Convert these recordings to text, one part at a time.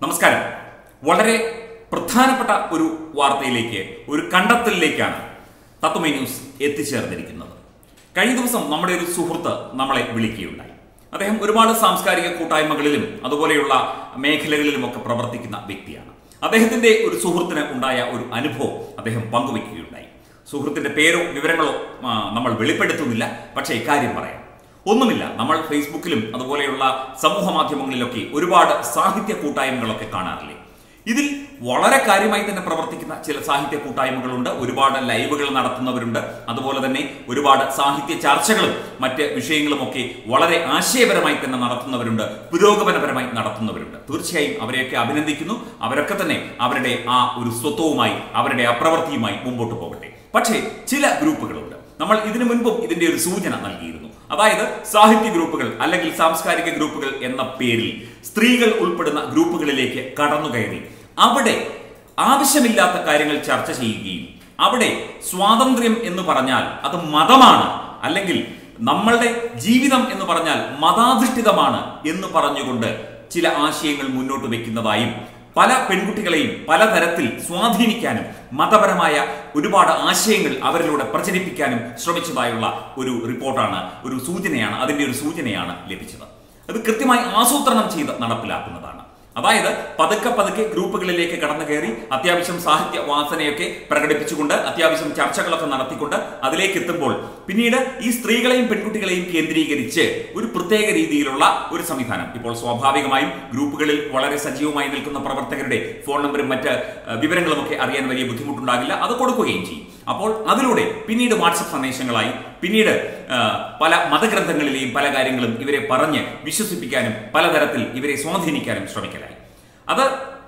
നമസ്കാരം വളരെ പ്രധാനപ്പെട്ട ഒരു വാർത്തയിലേക്ക് ഒരു കണ്ടെത്തലിലേക്കാണ് തത്വമേ ന്യൂസ് എത്തിച്ചേർന്നിരിക്കുന്നത് കഴിഞ്ഞ ദിവസം നമ്മുടെ ഒരു സുഹൃത്ത് നമ്മളെ വിളിക്കുകയുണ്ടായി അദ്ദേഹം ഒരുപാട് സാംസ്കാരിക കൂട്ടായ്മകളിലും അതുപോലെയുള്ള മേഖലകളിലുമൊക്കെ പ്രവർത്തിക്കുന്ന വ്യക്തിയാണ് അദ്ദേഹത്തിന്റെ ഒരു സുഹൃത്തിന് ഉണ്ടായ ഒരു അനുഭവം അദ്ദേഹം പങ്കുവയ്ക്കുകയുണ്ടായി സുഹൃത്തിന്റെ പേരോ വിവരങ്ങളോ ആ, നമ്മൾ വെളിപ്പെടുത്തുന്നില്ല പക്ഷേ ഇക്കാര്യം പറയാം ഒന്നുമില്ല നമ്മൾ ഫേസ്ബുക്കിലും അതുപോലെയുള്ള സമൂഹ മാധ്യമങ്ങളിലൊക്കെ ഒരുപാട് സാഹിത്യ കൂട്ടായ്മകളൊക്കെ കാണാറില്ലേ ഇതിൽ വളരെ കാര്യമായി തന്നെ പ്രവർത്തിക്കുന്ന ചില സാഹിത്യ കൂട്ടായ്മകളുണ്ട് ഒരുപാട് ലൈവുകൾ നടത്തുന്നവരുണ്ട് അതുപോലെ തന്നെ ഒരുപാട് സാഹിത്യ ചർച്ചകളും മറ്റ് വിഷയങ്ങളുമൊക്കെ വളരെ ആശയപരമായി തന്നെ നടത്തുന്നവരുണ്ട് പുരോഗമനപരമായി നടത്തുന്നവരുണ്ട് തീർച്ചയായും അവരെയൊക്കെ അഭിനന്ദിക്കുന്നു അവരൊക്കെ തന്നെ അവരുടെ ആ ഒരു സ്വത്വവുമായി അവരുടെ അപ്രവൃത്തിയുമായി മുമ്പോട്ട് പോകട്ടെ പക്ഷേ ചില ഗ്രൂപ്പുകളുണ്ട് നമ്മൾ ഇതിനു മുൻപും ഇതിന്റെ ഒരു സൂചന നൽകിയിരുന്നു അതായത് സാഹിത്യ ഗ്രൂപ്പുകൾ അല്ലെങ്കിൽ സാംസ്കാരിക ഗ്രൂപ്പുകൾ എന്ന പേരിൽ സ്ത്രീകൾ ഉൾപ്പെടുന്ന ഗ്രൂപ്പുകളിലേക്ക് കടന്നുകയറി അവിടെ ആവശ്യമില്ലാത്ത കാര്യങ്ങൾ ചർച്ച ചെയ്യുകയും അവിടെ സ്വാതന്ത്ര്യം എന്ന് പറഞ്ഞാൽ അത് മതമാണ് അല്ലെങ്കിൽ നമ്മളുടെ ജീവിതം എന്ന് പറഞ്ഞാൽ മതാധിഷ്ഠിതമാണ് എന്ന് പറഞ്ഞുകൊണ്ട് ചില ആശയങ്ങൾ മുന്നോട്ട് വെക്കുന്നതായും പല പെൺകുട്ടികളെയും പലതരത്തിൽ സ്വാധീനിക്കാനും മതപരമായ ഒരുപാട് ആശയങ്ങൾ അവരിലൂടെ പ്രചരിപ്പിക്കാനും ശ്രമിച്ചതായുള്ള ഒരു റിപ്പോർട്ടാണ് ഒരു സൂചനയാണ് അതിന്റെ ഒരു സൂചനയാണ് ലഭിച്ചത് അത് കൃത്യമായി ആസൂത്രണം ചെയ്ത് നടപ്പിലാക്കുന്നതാണ് അതായത് പതുക്കെ പതുക്കെ ഗ്രൂപ്പുകളിലേക്ക് കടന്നു കയറി അത്യാവശ്യം സാഹിത്യ വാസനയൊക്കെ പ്രകടിപ്പിച്ചുകൊണ്ട് അത്യാവശ്യം ചർച്ചകളൊക്കെ നടത്തിക്കൊണ്ട് അതിലേക്ക് എത്തുമ്പോൾ പിന്നീട് ഈ സ്ത്രീകളെയും പെൺകുട്ടികളെയും കേന്ദ്രീകരിച്ച് ഒരു പ്രത്യേക രീതിയിലുള്ള ഒരു സംവിധാനം ഇപ്പോൾ സ്വാഭാവികമായും ഗ്രൂപ്പുകളിൽ വളരെ സജീവമായി നിൽക്കുന്ന പ്രവർത്തകരുടെ ഫോൺ നമ്പറും മറ്റ് ഏഹ്, വിവരങ്ങളുമൊക്കെ അറിയാൻ വലിയ ബുദ്ധിമുട്ടുണ്ടാകില്ല അത് കൊടുക്കുകയും ചെയ്യും അപ്പോൾ അതിലൂടെ പിന്നീട് വാട്സപ്പ് സന്ദേശങ്ങളായി പിന്നീട് ആ, പല മതഗ്രന്ഥങ്ങളിലെയും പല കാര്യങ്ങളും ഇവരെ പറഞ്ഞ് വിശ്വസിപ്പിക്കാനും പലതരത്തിൽ ഇവരെ സ്വാധീനിക്കാനും ശ്രമിക്കലായി അത്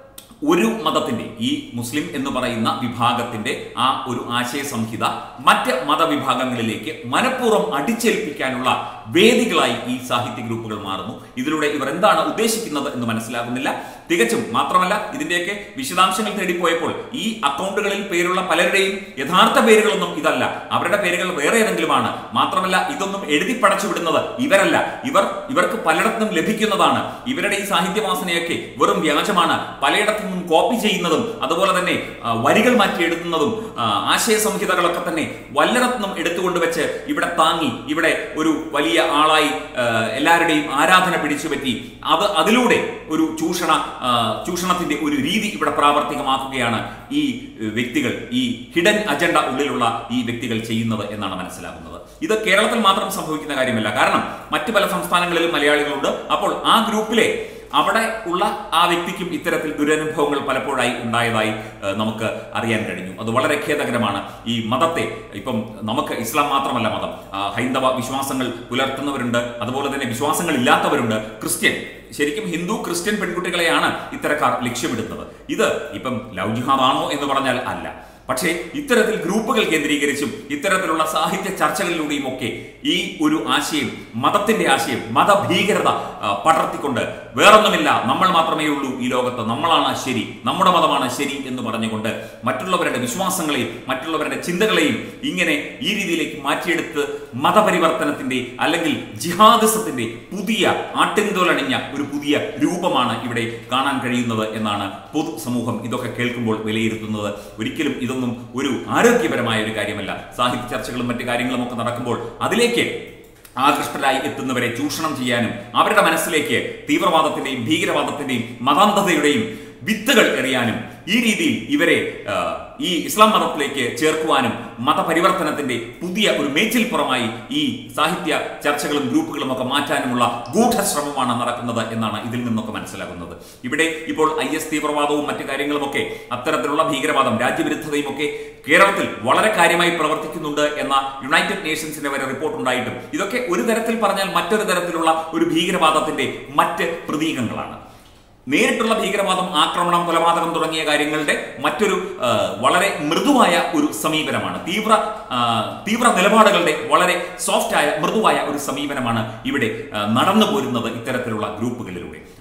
ഒരു മതത്തിന്റെ ഈ മുസ്ലിം എന്ന് പറയുന്ന വിഭാഗത്തിന്റെ ആ ഒരു ആശയ സംഹിത മറ്റ് മതവിഭാഗങ്ങളിലേക്ക് മനഃപൂർവ്വം അടിച്ചേൽപ്പിക്കാനുള്ള വേദികളായി ഈ സാഹിത്യ ഗ്രൂപ്പുകൾ മാറുന്നു ഇതിലൂടെ ഇവർ എന്താണ് ഉദ്ദേശിക്കുന്നത് എന്ന് മനസ്സിലാകുന്നില്ല തികച്ചും മാത്രമല്ല ഇതിന്റെയൊക്കെ വിശദാംശങ്ങൾ തേടിപ്പോയപ്പോൾ ഈ അക്കൗണ്ടുകളിൽ പേരുള്ള പലരുടെയും യഥാർത്ഥ പേരുകളൊന്നും ഇതല്ല അവരുടെ പേരുകൾ വേറെ ഏതെങ്കിലുമാണ് മാത്രമല്ല ഇതൊന്നും എഴുതി പടച്ചു വിടുന്നത് ഇവരല്ല ഇവർ ഇവർക്ക് പലയിടത്തും ലഭിക്കുന്നതാണ് ഇവരുടെ ഈ സാഹിത്യവാസനയൊക്കെ വെറും വ്യാജമാണ് പലയിടത്തു നിന്നും കോപ്പി ചെയ്യുന്നതും അതുപോലെ തന്നെ ആ, വരികൾ മാറ്റി എഴുതുന്നതും ആ, ആശയ സംഹിതകളൊക്കെ തന്നെ വല്ലയിടത്തുനിന്നും എടുത്തുകൊണ്ട് വെച്ച് ഇവിടെ താങ്ങി ഇവിടെ ഒരു വലിയ ആളായി ആ, എല്ലാവരുടെയും ആരാധന പിടിച്ചുപറ്റി അത് അതിലൂടെ ഒരു ചൂഷണ ആ, ചൂഷണത്തിന്റെ ഒരു രീതി ഇവിടെ പ്രാവർത്തികമാക്കുകയാണ് ഈ ഏഹ്, വ്യക്തികൾ ഈ ഹിഡൻ അജണ്ട ഉള്ളിലുള്ള ഈ വ്യക്തികൾ ചെയ്യുന്നത് എന്നാണ് മനസ്സിലാകുന്നത് ഇത് കേരളത്തിൽ മാത്രം സംഭവിക്കുന്ന കാര്യമല്ല കാരണം മറ്റു പല സംസ്ഥാനങ്ങളിലും മലയാളികളുണ്ട് അപ്പോൾ ആ ഗ്രൂപ്പിലെ അവിടെ ഉള്ള ആ വ്യക്തിക്കും ഇത്തരത്തിൽ ദുരനുഭവങ്ങൾ പലപ്പോഴായി ഉണ്ടായതായി ഏഹ്, നമുക്ക് അറിയാൻ കഴിഞ്ഞു അത് വളരെ ഖേദകരമാണ് ഈ മതത്തെ ഇപ്പം നമുക്ക് ഇസ്ലാം മാത്രമല്ല മതം ആ, ഹൈന്ദവ വിശ്വാസങ്ങൾ പുലർത്തുന്നവരുണ്ട് അതുപോലെ തന്നെ വിശ്വാസങ്ങൾ ഇല്ലാത്തവരുണ്ട് ക്രിസ്ത്യൻ ശരിക്കും ഹിന്ദു ക്രിസ്ത്യൻ പെൺകുട്ടികളെയാണ് ഇത്തരക്കാർ ലക്ഷ്യമിടുന്നത് ഇത് ഇപ്പം ലവ് ജിഹാദാണോ എന്ന് പറഞ്ഞാൽ അല്ല പക്ഷേ ഇത്തരത്തിൽ ഗ്രൂപ്പുകൾ കേന്ദ്രീകരിച്ചും ഇത്തരത്തിലുള്ള സാഹിത്യ ചർച്ചകളിലൂടെയും ഒക്കെ ഈ ഒരു ആശയം മതത്തിന്റെ ആശയം മതഭീകരത ആ, പടർത്തിക്കൊണ്ട് വേറൊന്നുമില്ല നമ്മൾ മാത്രമേ ഉള്ളൂ ഈ ലോകത്ത് നമ്മളാണ് ശരി നമ്മുടെ മതമാണ് ശരി എന്ന് പറഞ്ഞുകൊണ്ട് മറ്റുള്ളവരുടെ വിശ്വാസങ്ങളെയും മറ്റുള്ളവരുടെ ചിന്തകളെയും ഇങ്ങനെ ഈ രീതിയിലേക്ക് മാറ്റിയെടുത്ത് മതപരിവർത്തനത്തിന്റെ അല്ലെങ്കിൽ ജിഹാദിസത്തിന്റെ പുതിയ ആട്ടിൻതോലണിഞ്ഞ ഒരു പുതിയ രൂപമാണ് ഇവിടെ കാണാൻ കഴിയുന്നത് എന്നാണ് പൊതുസമൂഹം ഇതൊക്കെ കേൾക്കുമ്പോൾ വിലയിരുത്തുന്നത് ഒരിക്കലും ഇതൊന്നും ഒരു ആരോഗ്യപരമായ ഒരു കാര്യമല്ല സാഹിത്യ ചർച്ചകളും മറ്റു കാര്യങ്ങളും ഒക്കെ നടക്കുമ്പോൾ അതിലേക്ക് ആകൃഷ്ടരായി എത്തുന്നവരെ ചൂഷണം ചെയ്യാനും അവരുടെ മനസ്സിലേക്ക് തീവ്രവാദത്തിന്റെയും ഭീകരവാദത്തിന്റെയും മതാന്ധതയുടെയും വിത്തുകൾ എറിയാനും ഈ രീതിയിൽ ഇവരെ ആ, ഈ ഇസ്ലാം മതത്തിലേക്ക് ചേർക്കുവാനും മതപരിവർത്തനത്തിന്റെ പുതിയ ഒരു മേച്ചിൽപ്പുറമായി ഈ സാഹിത്യ ചർച്ചകളും ഗ്രൂപ്പുകളും ഒക്കെ മാറ്റാനുമുള്ള ഗൂഢശ്രമമാണ് നടക്കുന്നത് എന്നാണ് ഇതിൽ നിന്നൊക്കെ മനസ്സിലാകുന്നത് ഇവിടെ ഇപ്പോൾ ഐ എസ് തീവ്രവാദവും മറ്റു കാര്യങ്ങളുമൊക്കെ അത്തരത്തിലുള്ള ഭീകരവാദം രാജ്യവിരുദ്ധതയും ഒക്കെ കേരളത്തിൽ വളരെ കാര്യമായി പ്രവർത്തിക്കുന്നുണ്ട് എന്ന യുണൈറ്റഡ് നേഷൻസിന്റെ വരെ റിപ്പോർട്ട് ഉണ്ടായിട്ടും ഇതൊക്കെ ഒരു തരത്തിൽ പറഞ്ഞാൽ മറ്റൊരു തരത്തിലുള്ള ഒരു ഭീകരവാദത്തിന്റെ മറ്റ് പ്രതീകങ്ങളാണ് നേരിട്ടുള്ള ഭീകരവാദം ആക്രമണം കൊലപാതകം തുടങ്ങിയ കാര്യങ്ങളുടെ മറ്റൊരു ആ, വളരെ മൃദുവായ ഒരു സമീപനമാണ് തീവ്ര ആ, തീവ്ര നിലപാടുകളുടെ വളരെ സോഫ്റ്റായ മൃദുവായ ഒരു സമീപനമാണ് ഇവിടെ ആ, നടന്നു പോരുന്നത് ഇത്തരത്തിലുള്ള ഗ്രൂപ്പുകളിലൂടെ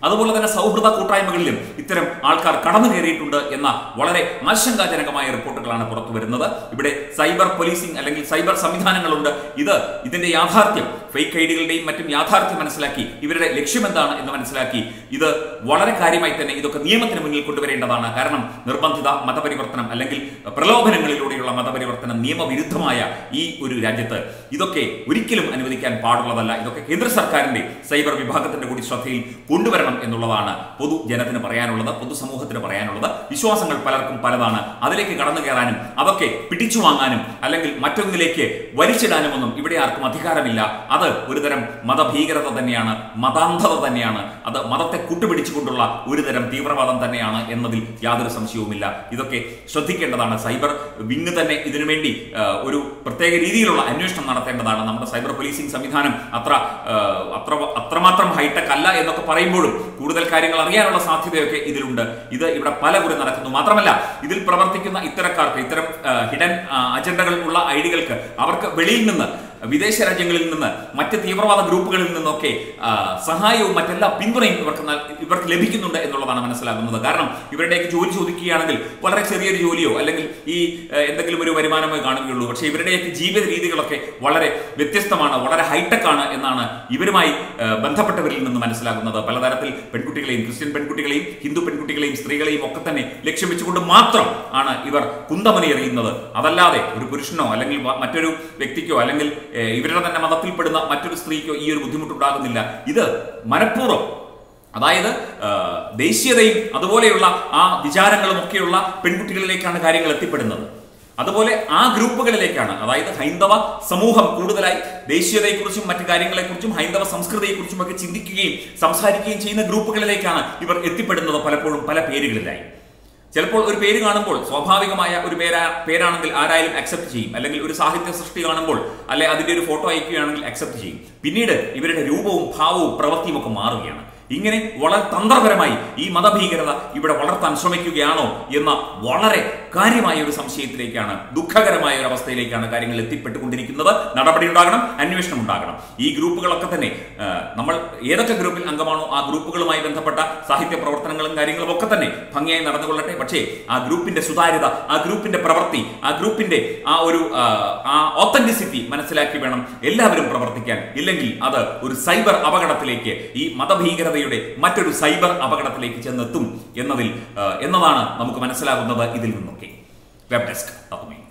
അതുപോലെ തന്നെ സൗഹൃദ കൂട്ടായ്മകളിലും ഇത്തരം ആൾക്കാർ കടന്നു കയറിയിട്ടുണ്ട് എന്ന വളരെ ആശങ്കാജനകമായ റിപ്പോർട്ടുകളാണ് പുറത്തു വരുന്നത് ഇവിടെ സൈബർ പോലീസിംഗ് അല്ലെങ്കിൽ സൈബർ സംവിധാനങ്ങളുണ്ട് ഇത് ഇതിന്റെ യാഥാർത്ഥ്യം ഫേക്ക് ഐഡികളുടെയും മറ്റും യാഥാർത്ഥ്യം മനസ്സിലാക്കി ഇവരുടെ ലക്ഷ്യമെന്താണ് എന്ന് മനസ്സിലാക്കി ഇത് വളരെ കാര്യമായി തന്നെ ഇതൊക്കെ നിയമത്തിന് മുന്നിൽ കൊണ്ടുവരേണ്ടതാണ് കാരണം നിർബന്ധിത മതപരിവർത്തനം അല്ലെങ്കിൽ പ്രലോഭനങ്ങളിലൂടെയുള്ള മതപരിവർത്തനം നിയമവിരുദ്ധമായ ഈ ഒരു രാജ്യത്ത് ഇതൊക്കെ ഒരിക്കലും അനുവദിക്കാൻ പാടുള്ളതല്ല ഇതൊക്കെ കേന്ദ്ര സർക്കാരിന്റെ സൈബർ വിഭാഗത്തിന്റെ കൂടി ശ്രദ്ധയിൽ കൊണ്ടുവരണം എന്നുള്ളതാണ് പൊതുജനത്തിന് പറയാനുള്ളത് പൊതുസമൂഹത്തിന് പറയാനുള്ളത് വിശ്വാസങ്ങൾ പലർക്കും പലതാണ് അതിലേക്ക് കടന്നു കയറാനും അതൊക്കെ പിടിച്ചു വാങ്ങാനും അല്ലെങ്കിൽ മറ്റൊന്നിലേക്ക് വലിച്ചിടാനുമൊന്നും ഇവിടെ ആർക്കും അധികാരമില്ല അത് ഒരുതരം മതഭീകരത തന്നെയാണ് മതാന്ധത തന്നെയാണ് അത് മതത്തെ കൂട്ടുപിടിച്ചുകൊണ്ടുള്ള ഒരുതരം തീവ്രവാദം തന്നെയാണ് എന്നതിൽ യാതൊരു സംശയവുമില്ല ഇതൊക്കെ ശ്രദ്ധിക്കേണ്ടതാണ് സൈബർ വിങ് തന്നെ ഇതിനുവേണ്ടി ആ, ഒരു പ്രത്യേക രീതിയിലുള്ള അന്വേഷണം നടത്തേണ്ടതാണ് നമ്മുടെ സൈബർ പോലീസിംഗ് സംവിധാനം അത്ര ആ, അത്ര അത്രമാത്രം ഹൈടെക് അല്ല എന്നൊക്കെ പറയുമ്പോഴും കൂടുതൽ കാര്യങ്ങൾ അറിയാനുള്ള സാധ്യതയൊക്കെ ഇതിലുണ്ട് ഇത് ഇവിടെ പല കുറി നടക്കുന്നു മാത്രമല്ല ഇതിൽ പ്രവർത്തിക്കുന്ന ഇത്തരക്കാർക്ക് ഇത്തരം ഹിഡൻ അജണ്ടകൾ ഉള്ള ഐഡികൾക്ക് അവർക്ക് വെളിയിൽ നിന്ന് വിദേശ രാജ്യങ്ങളിൽ നിന്ന് മറ്റ് തീവ്രവാദ ഗ്രൂപ്പുകളിൽ നിന്നൊക്കെ ആ, സഹായവും മറ്റെല്ലാ പിന്തുണയും ഇവർക്ക് നൽ- ഇവർക്ക് ലഭിക്കുന്നുണ്ട് എന്നുള്ളതാണ് മനസ്സിലാകുന്നത് കാരണം ഇവരുടെയൊക്കെ ജോലി ചോദിക്കുകയാണെങ്കിൽ വളരെ ചെറിയൊരു ജോലിയോ അല്ലെങ്കിൽ ഈ ആ, എന്തെങ്കിലും ഒരു വരുമാനമോ കാണുകയുള്ളൂ പക്ഷേ ഇവരുടെയൊക്കെ ജീവിത രീതികളൊക്കെ വളരെ വ്യത്യസ്തമാണ് വളരെ ഹൈടെക് ആണ് എന്നാണ് ഇവരുമായി ആ, ബന്ധപ്പെട്ടവരിൽ നിന്ന് മനസ്സിലാകുന്നത് പലതരത്തിൽ പെൺകുട്ടികളെയും ക്രിസ്ത്യൻ പെൺകുട്ടികളെയും ഹിന്ദു പെൺകുട്ടികളെയും സ്ത്രീകളെയും ഒക്കെ തന്നെ ലക്ഷ്യം വെച്ചുകൊണ്ട് മാത്രം ആണ് ഇവർ കുന്തമണി എറിയുന്നത് അതല്ലാതെ ഒരു പുരുഷനോ അല്ലെങ്കിൽ വ- മറ്റൊരു വ്യക്തിക്കോ അല്ലെങ്കിൽ ഏഹ്, ഇവരുടെ തന്നെ മതത്തിൽപ്പെടുന്ന മറ്റൊരു സ്ത്രീക്കോ ഈ ഒരു ബുദ്ധിമുട്ടുണ്ടാകുന്നില്ല ഇത് മനഃപൂർവ്വം അതായത് ആ, ദേശീയതയും അതുപോലെയുള്ള ആ വിചാരങ്ങളും ഒക്കെയുള്ള പെൺകുട്ടികളിലേക്കാണ് കാര്യങ്ങൾ എത്തിപ്പെടുന്നത് അതുപോലെ ആ ഗ്രൂപ്പുകളിലേക്കാണ് അതായത് ഹൈന്ദവ സമൂഹം കൂടുതലായി ദേശീയതയെക്കുറിച്ചും മറ്റു കാര്യങ്ങളെക്കുറിച്ചും ഹൈന്ദവ സംസ്കൃതിയെക്കുറിച്ചും ഒക്കെ ചിന്തിക്കുകയും സംസാരിക്കുകയും ചെയ്യുന്ന ഗ്രൂപ്പുകളിലേക്കാണ് ഇവർ എത്തിപ്പെടുന്നത് പലപ്പോഴും പല പേരുകളിലായി ചിലപ്പോൾ ഒരു പേര് കാണുമ്പോൾ സ്വാഭാവികമായ ഒരു പേരാ പേരാണെങ്കിൽ ആരായാലും അക്സെപ്റ്റ് ചെയ്യും അല്ലെങ്കിൽ ഒരു സാഹിത്യ സൃഷ്ടി കാണുമ്പോൾ അല്ലെ അതിന്റെ ഒരു ഫോട്ടോ അയക്കുകയാണെങ്കിൽ അക്സെപ്റ്റ് ചെയ്യും പിന്നീട് ഇവരുടെ രൂപവും ഭാവവും പ്രവൃത്തിയും ഒക്കെ മാറുകയാണ് ഇങ്ങനെ വളരെ തന്ത്രപരമായി ഈ മതഭീകരത ഇവിടെ വളർത്താൻ ശ്രമിക്കുകയാണോ എന്ന വളരെ കാര്യമായ ഒരു സംശയത്തിലേക്കാണ് ദുഃഖകരമായ ഒരു അവസ്ഥയിലേക്കാണ് കാര്യങ്ങൾ എത്തിപ്പെട്ടുകൊണ്ടിരിക്കുന്നത് നടപടി ഉണ്ടാകണം അന്വേഷണം ഉണ്ടാകണം ഈ ഗ്രൂപ്പുകളൊക്കെ തന്നെ ആ, നമ്മൾ ഏതൊക്കെ ഗ്രൂപ്പിൽ അംഗമാണോ ആ ഗ്രൂപ്പുകളുമായി ബന്ധപ്പെട്ട സാഹിത്യ പ്രവർത്തനങ്ങളും കാര്യങ്ങളും ഒക്കെ തന്നെ ഭംഗിയായി നടന്നുകൊള്ളട്ടെ പക്ഷേ ആ ഗ്രൂപ്പിന്റെ സുതാര്യത ആ ഗ്രൂപ്പിന്റെ പ്രവൃത്തി ആ ഗ്രൂപ്പിന്റെ ആ ഒരു ആ, ആ ഓത്തന്റിസിറ്റി മനസ്സിലാക്കി വേണം എല്ലാവരും പ്രവർത്തിക്കാൻ ഇല്ലെങ്കിൽ അത് ഒരു സൈബർ അപകടത്തിലേക്ക് ഈ മതഭീകരതയുടെ മറ്റൊരു സൈബർ അപകടത്തിലേക്ക് ചെന്നെത്തും എന്നതിൽ ആ, എന്നതാണ് നമുക്ക് മനസ്സിലാകുന്നത് ഇതിൽ നിന്നൊക്കെ വെബ് ഡെസ്ക് തത്വമേ